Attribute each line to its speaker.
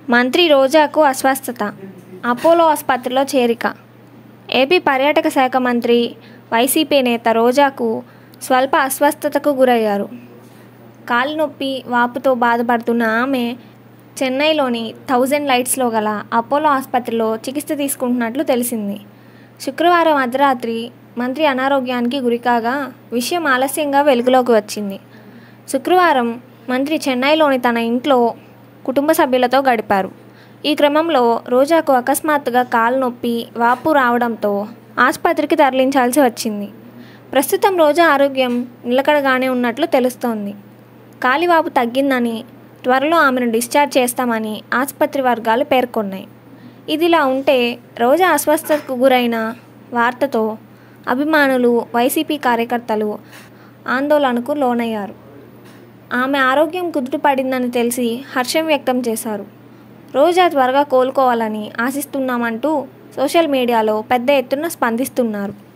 Speaker 1: మంత్రి రోజాకు అస్వస్థత అపోలో ఆసుపత్రిలో చేరిక ఏపీ పర్యాటక శాఖ మంత్రి వైసీపీ నేత రోజాకు స్వల్ప అస్వస్థతకు గురయ్యారు కాలు నొప్పి వాపుతో బాధపడుతున్న ఆమె చెన్నైలోని థౌజండ్ లైట్స్లో గల అపోలో ఆసుపత్రిలో చికిత్స తీసుకుంటున్నట్లు తెలిసింది శుక్రవారం అర్ధరాత్రి మంత్రి అనారోగ్యానికి గురికాగా విషయం ఆలస్యంగా వెలుగులోకి వచ్చింది శుక్రవారం మంత్రి చెన్నైలోని తన ఇంట్లో కుటుంబ సభ్యులతో గడిపారు ఈ క్రమంలో రోజాకు అకస్మాత్తుగా కాలు నొప్పి వాపు రావడంతో ఆసుపత్రికి తరలించాల్సి వచ్చింది ప్రస్తుతం రోజా ఆరోగ్యం నిలకడగానే ఉన్నట్లు తెలుస్తోంది కాలివాపు తగ్గిందని త్వరలో ఆమెను డిశ్చార్జ్ చేస్తామని ఆసుపత్రి వర్గాలు పేర్కొన్నాయి ఇదిలా ఉంటే రోజా అస్వస్థతకు గురైన వార్తతో అభిమానులు వైసీపీ కార్యకర్తలు ఆందోళనకు లోనయ్యారు ఆమె ఆరోగ్యం కుదుటపడిందని తెలిసి హర్షం వ్యక్తం చేశారు రోజా త్వరగా కోలుకోవాలని ఆశిస్తున్నామంటూ సోషల్ మీడియాలో పెద్ద ఎత్తున స్పందిస్తున్నారు